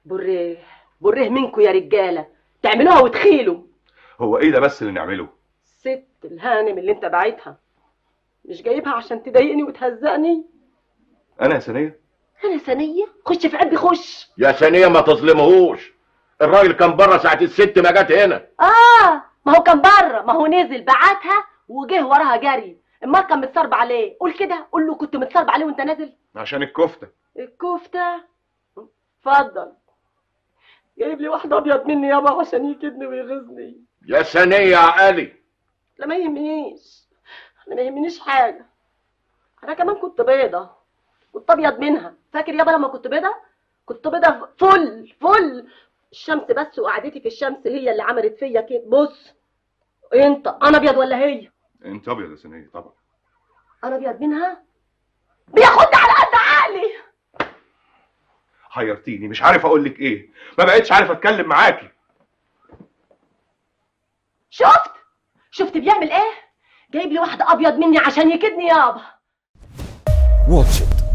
بره بره منكم يا رجاله تعملوها وتخيلوا هو ايه ده بس اللي نعمله ست الهانم اللي انت باعتها مش جايبها عشان تضايقني وتهزقني انا يا ثانيه انا ثانيه خش في قلبي خش يا ثانيه ما تظلمهوش الراجل كان بره ساعه الست ما جت هنا اه ما هو كان بره ما هو نزل بعتها وجه وراها جري امال كان متصرب عليه قول كده قول له كنت متصرب عليه وانت نازل عشان الكفته الكفته اتفضل جايب لي واحد ابيض مني يابا عشان يكدني ويغيظني يا ثانيه يا علي لا ما يهمنيش انا ما يهمنيش حاجه انا كمان كنت بيضه كنت ابيض منها فاكر يابا لما كنت بيضه كنت بيضه فل فل الشمس بس وقعدتي في الشمس هي اللي عملت فيا كده بص انت انا ابيض ولا هي انت ابيض يا ثانيه طبعا انا ابيض منها بياخدني على قد عقلي حيرتيني مش عارف اقول لك ايه ما بقتش عارف اتكلم معاكي شفت شفت بيعمل ايه جايب لي واحد ابيض مني عشان يكدني يابا واتش إت